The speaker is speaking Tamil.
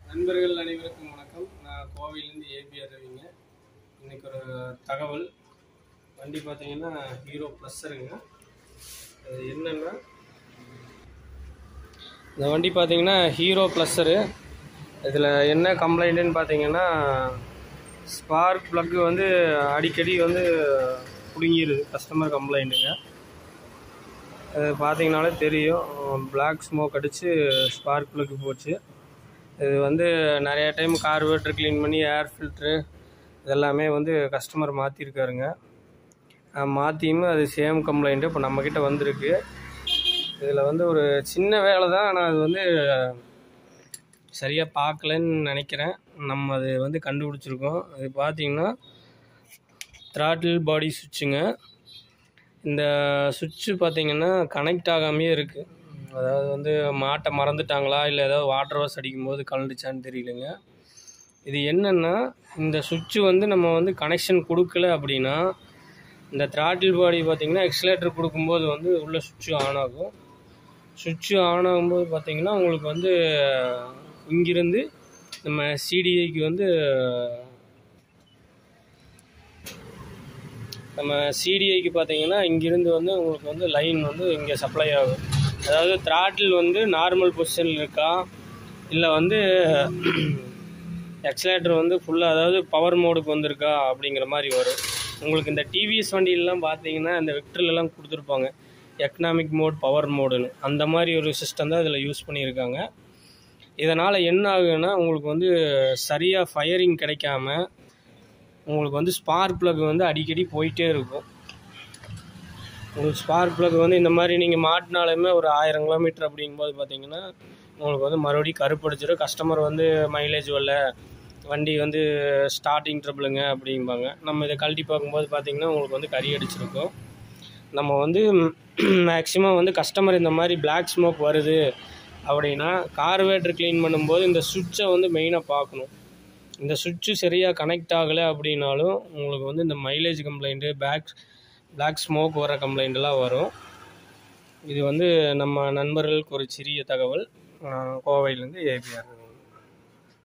நண்பர்கள் அனைவருக்கும் வணக்கம் நான் கோவையிலேருந்து ஏபிஆர் ரவிங்க இன்னைக்கு ஒரு தகவல் வண்டி பார்த்தீங்கன்னா ஹீரோ ப்ளஸ்ஸருங்க அது என்னென்னா இந்த வண்டி பார்த்தீங்கன்னா ஹீரோ ப்ளஸ்ஸரு இதில் என்ன கம்ப்ளைண்ட்டுன்னு பார்த்தீங்கன்னா ஸ்பார்க் ப்ளக்கு வந்து அடிக்கடி வந்து பிடுங்கிடுது கஸ்டமர் கம்ப்ளைண்ட்டுங்க அது பார்த்தீங்கனாலே தெரியும் பிளாக் ஸ்மோக் அடித்து ஸ்பார்க் ப்ளக்கு போச்சு இது வந்து நிறைய டைம் கார்பரேட்டர் க்ளீன் பண்ணி ஏர் ஃபில்ட்ரு இதெல்லாமே வந்து கஸ்டமர் மாற்றிருக்காருங்க மாற்றியுமே அது சேம் கம்ப்ளைண்ட்டு இப்போ நம்மக்கிட்ட வந்திருக்கு இதில் வந்து ஒரு சின்ன வேலை தான் ஆனால் அது வந்து சரியாக பார்க்கலன்னு நினைக்கிறேன் நம்ம அது வந்து கண்டுபிடிச்சிருக்கோம் அது பார்த்தீங்கன்னா த்ராட்டில் பாடி சுவிட்சுங்க இந்த சுவிட்சு பார்த்தீங்கன்னா கனெக்ட் ஆகாமையே இருக்குது அதாவது வந்து மாட்டை மறந்துட்டாங்களா இல்லை ஏதாவது வாட்டர் வாஷ் அடிக்கும்போது கலந்துச்சான்னு தெரியலங்க இது என்னென்னா இந்த சுவிட்சு வந்து நம்ம வந்து கனெக்ஷன் கொடுக்கல அப்படின்னா இந்த த்ராட்டில் பாடி பார்த்திங்கன்னா எக்ஸலேட்டர் கொடுக்கும்போது வந்து உள்ள சுவிட்சு ஆன் ஆகும் சுவிட்சு ஆன் ஆகும்போது பார்த்திங்கன்னா உங்களுக்கு வந்து இங்கிருந்து நம்ம சிடிஐக்கு வந்து நம்ம சிடிஐக்கு பார்த்தீங்கன்னா இங்கிருந்து வந்து உங்களுக்கு வந்து லைன் வந்து இங்கே சப்ளை ஆகும் அதாவது த்ராட்டில் வந்து நார்மல் பொசிஷனில் இருக்கா இல்லை வந்து எக்ஸலேட்டர் வந்து ஃபுல்லாக அதாவது பவர் மோடுக்கு வந்திருக்கா அப்படிங்கிற மாதிரி வரும் உங்களுக்கு இந்த டிவிஎஸ் வண்டியிலலாம் பார்த்தீங்கன்னா இந்த விக்டர்லலாம் கொடுத்துருப்பாங்க எக்கனாமிக் மோட் பவர் மோடுன்னு அந்த மாதிரி ஒரு சிஸ்டம் தான் இதில் யூஸ் பண்ணியிருக்காங்க இதனால் என்ன ஆகுதுன்னா உங்களுக்கு வந்து சரியாக ஃபயரிங் கிடைக்காம உங்களுக்கு வந்து ஸ்பார்க் ப்ளக் வந்து அடிக்கடி போயிட்டே இருக்கும் உங்களுக்கு ஸ்பார்க் ப்ளக் வந்து இந்த மாதிரி நீங்கள் மாட்டினாலுமே ஒரு ஆயிரம் கிலோமீட்டர் அப்படிங்கும்போது பார்த்தீங்கன்னா உங்களுக்கு வந்து மறுபடியும் கருப்படிச்சிடும் கஸ்டமர் வந்து மைலேஜ் வரல வண்டி வந்து ஸ்டார்டிங் ட்ரபிளுங்க அப்படிம்பாங்க நம்ம இதை கழட்டி பார்க்கும்போது பார்த்தீங்கன்னா உங்களுக்கு வந்து கறி அடிச்சிருக்கும் நம்ம வந்து மேக்ஸிமம் வந்து கஸ்டமர் இந்த மாதிரி பிளாக் ஸ்மோக் வருது அப்படின்னா கார்வேட்டர் க்ளீன் பண்ணும்போது இந்த சுவிட்சை வந்து மெயினாக பார்க்கணும் இந்த சுவிட்சு சரியாக கனெக்ட் ஆகலை அப்படின்னாலும் உங்களுக்கு வந்து இந்த mileage complaint back black smoke வர கம்ப்ளைண்ட்லாம் வரும் இது வந்து நம்ம நண்பர்களுக்கு ஒரு சிறிய தகவல் கோவையிலேருந்து ஏபிஆர்